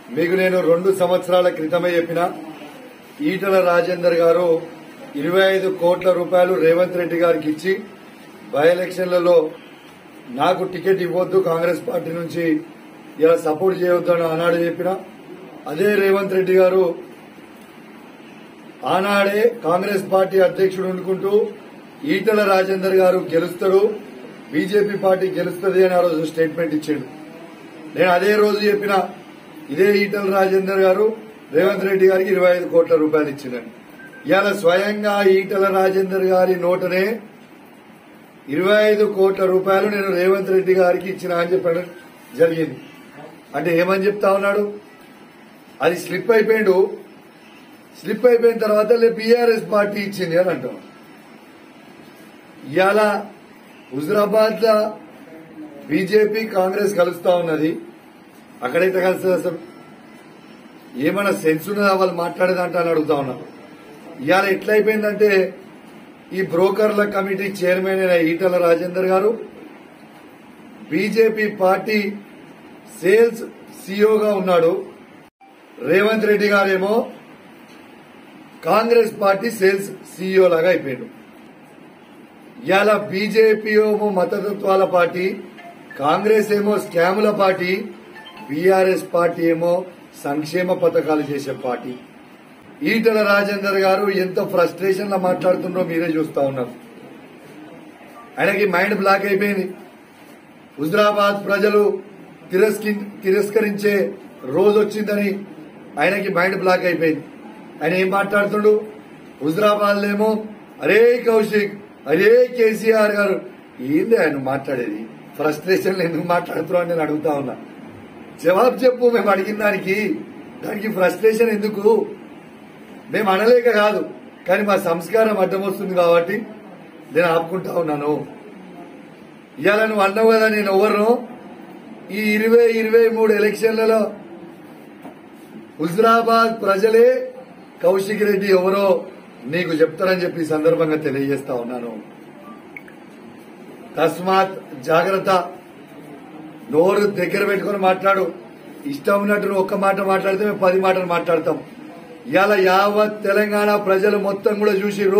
మీకు నేను రెండు సంవత్సరాల క్రితమే చెప్పిన ఈటల రాజేందర్ గారు ఇరవై ఐదు కోట్ల రూపాయలు రేవంత్ రెడ్డి గారికి ఇచ్చి బై ఎలక్షన్లలో నాకు టికెట్ ఇవ్వద్దు కాంగ్రెస్ పార్టీ నుంచి ఇలా సపోర్ట్ చేయొద్దు అని ఆనాడు చెప్పిన అదే రేవంత్ రెడ్డి గారు ఆనాడే కాంగ్రెస్ పార్టీ అధ్యక్షుడు అనుకుంటూ ఈటల రాజేందర్ గారు గెలుస్తాడు బీజేపీ పార్టీ గెలుస్తుంది అని ఆ రోజు స్టేట్మెంట్ ఇచ్చాడు నేను అదే రోజు చెప్పిన ఇదే ఈటల రాజేందర్ గారు రేవంత్ రెడ్డి గారికి ఇరవై ఐదు కోట్ల రూపాయలు ఇచ్చిందని ఇవాళ స్వయంగా ఈటల రాజేందర్ గారి నోటనే ఇరవై ఐదు కోట్ల రూపాయలు నేను రేవంత్ రెడ్డి గారికి ఇచ్చిన అని చెప్పడం జరిగింది అంటే ఏమని చెప్తా ఉన్నాడు అది స్లిప్ అయిపోయాడు స్లిప్ అయిపోయిన తర్వాత బీఆర్ఎస్ పార్టీ ఇచ్చింది అని అంటాం ఇవాళ హుజరాబాద్ లో బీజేపీ కాంగ్రెస్ కలుస్తా ఉన్నది అక్కడైతే కలుస్తుంది అసలు ఏమైనా సెన్స్ ఉన్నదా వాళ్ళు మాట్లాడేదంటే అని అడుగుతా ఉన్నా ఇవాళ ఎట్లయిపోయిందంటే ఈ బ్రోకర్ల కమిటీ చైర్మన్ అయిన ఈటల రాజేందర్ గారు బీజేపీ పార్టీ సేల్స్ సీఈఓగా ఉన్నాడు రేవంత్ రెడ్డి గారేమో కాంగ్రెస్ పార్టీ సేల్స్ సీఈఓ లాగా అయిపోయాడు ఇవాళ బీజేపీ ఏమో మతతత్వాల పార్టీ కాంగ్రెస్ ఏమో స్కాముల పార్టీ బీఆర్ఎస్ పార్టీ ఏమో సంక్షేమ పథకాలు చేసే పార్టీ ఈటల రాజేందర్ గారు ఎంత ఫ్రస్ట్రేషన్ లో మాట్లాడుతుండో మీరే చూస్తా ఉన్నారు ఆయనకి మైండ్ బ్లాక్ అయిపోయింది హుజరాబాద్ ప్రజలు తిరస్కి- తిరస్కరించే రోజు వచ్చిందని ఆయనకి మైండ్ బ్లాక్ అయిపోయింది ఆయన ఏం మాట్లాడుతుండు హుజరాబాద్ ఏమో అరే కౌశిక్ అరే కేసీఆర్ గారు ఏంది ఆయన మాట్లాడేది ఫ్రస్ట్రేషన్ ఎందుకు మాట్లాడుతున్నావు అని నేను అడుగుతా ఉన్నా జవాబు చెప్పు మేము అడిగిన దానికి దానికి ఫ్రస్ట్రేషన్ ఎందుకు మేము అనలేక కాదు కానీ మా సంస్కారం అడ్డం వస్తుంది కాబట్టి నేను ఆపుకుంటా ఉన్నాను ఇవాళ నువ్వు అన్నావు కదా నేను ఎవరు ఈ ఇరవై ఇరవై మూడు ఎలక్షన్లలో హుజరాబాద్ ప్రజలే కౌశిక్ రెడ్డి ఎవరో నీకు చెప్తారని చెప్పి ఈ సందర్భంగా తెలియజేస్తా ఉన్నాను తస్మాత్ జాగ్రత్త నోరు దగ్గర పెట్టుకుని మాట్లాడు ఇష్టం ఉన్నట్టు నువ్వు ఒక్క మాట మాట్లాడితే మేము పది మాటలు మాట్లాడతాం ఇవాళ యావత్ తెలంగాణ ప్రజలు మొత్తం కూడా చూసిర్రు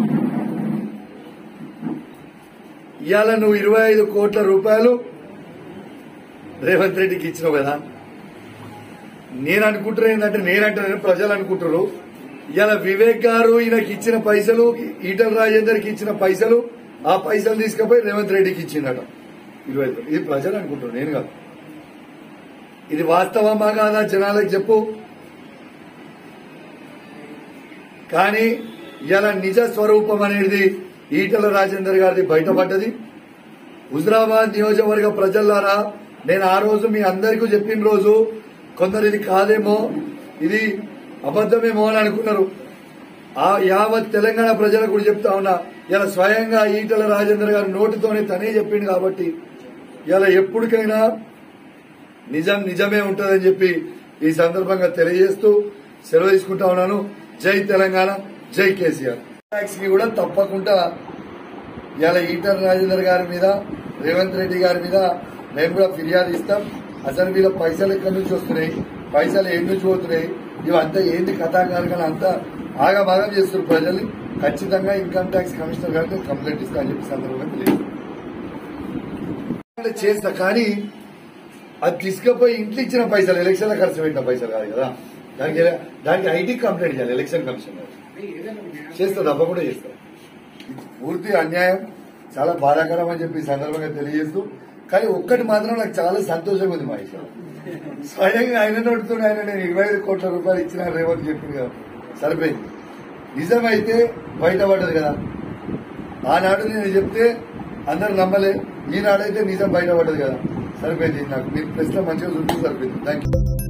ఇవాళ నువ్వు ఇరవై ఐదు కోట్ల రూపాయలు రేవంత్ రెడ్డికి ఇచ్చినావు కదా నేను అనుకుంటున్నా ఏంటంటే నేనంటే నేను ప్రజలు అనుకుంటున్నారు ఇవాళ వివేక్ గారు ఈయనకి ఇచ్చిన పైసలు ఈటల రాజేందర్కి ఇచ్చిన పైసలు ఆ పైసలు తీసుకుపోయి రేవంత్ రెడ్డికి ఇచ్చిందట ఇరవై ఐదు. ఇది ప్రజలు అనుకుంటున్నారు నేను కాదు ఇది వాస్తవమా కాదా జనాలకు చెప్పు కానీ ఇలా నిజ స్వరూపం అనేది ఈటల రాజేందర్ గారిది బయటపడ్డది హుజరాబాద్ నియోజకవర్గ ప్రజలారా నేను ఆ రోజు మీ అందరికీ చెప్పిన రోజు కొందరు ఇది కాదేమో ఇది అబద్దమేమో అని అనుకున్నారు ఆ యావత్ తెలంగాణ ప్రజలకు కూడా చెప్తా ఉన్నా ఇలా స్వయంగా ఈటల రాజేందర్ గారి నోటితోనే తనే చెప్పిండు కాబట్టి ఇలా ఎప్పటికైనా నిజం నిజమే ఉంటుందని చెప్పి ఈ సందర్భంగా తెలియజేస్తూ సెలవు తీసుకుంటా ఉన్నాను జై తెలంగాణ జై కేసీఆర్ ట్యాక్స్ కి కూడా తప్పకుండా ఇవాళ ఈటర్ రాజేందర్ గారి మీద రేవంత్ రెడ్డి గారి మీద మేము కూడా ఫిర్యాదు ఇస్తాం అసలు వీళ్ళ పైసలు ఎక్కడి నుంచి వస్తున్నాయి పైసలు ఎన్ని నుంచి పోతున్నాయి ఇవంతా ఏంది కథాకారికలు అంతా ఆగమాగం చేస్తున్నారు ప్రజల్ని ఖచ్చితంగా ఇన్కమ్ ట్యాక్స్ కమిషనర్ గారికి కంప్లైంట్ ఇస్తా అని చెప్పి సందర్భంగా తెలియదు చేస్తా కానీ అది తీసుకుపోయి ఇంట్లో ఇచ్చిన పైసలు ఎలక్షన్ ఖర్చు పెట్టిన పైసలు కాదు కదా దానికి దానికి ఐటీ కంప్లైంట్ చేయాలి ఎలక్షన్ కమిషన్ గారు చేస్తా తప్పకుండా చేస్తా ఇది పూర్తి అన్యాయం చాలా బాధాకరం అని చెప్పి ఈ సందర్భంగా తెలియజేస్తూ కానీ ఒక్కటి మాత్రం నాకు చాలా సంతోషంగా ఉంది మా విషయం స్వయంగా ఆయన నడుతున్న ఆయన నేను ఇరవై ఐదు కోట్ల రూపాయలు ఇచ్చిన రేవంత్ చెప్పింది కదా సరిపోయింది నిజమైతే బయటపడ్డది కదా ఆనాడు నేను చెప్తే అందరు నమ్మలే ఈనాడైతే నిజం బయటపడ్డది కదా సరిపోయింది నాకు మీరు ప్రశ్న మంచిగా చూస్తే సరిపోయింది థ్యాంక్ యూ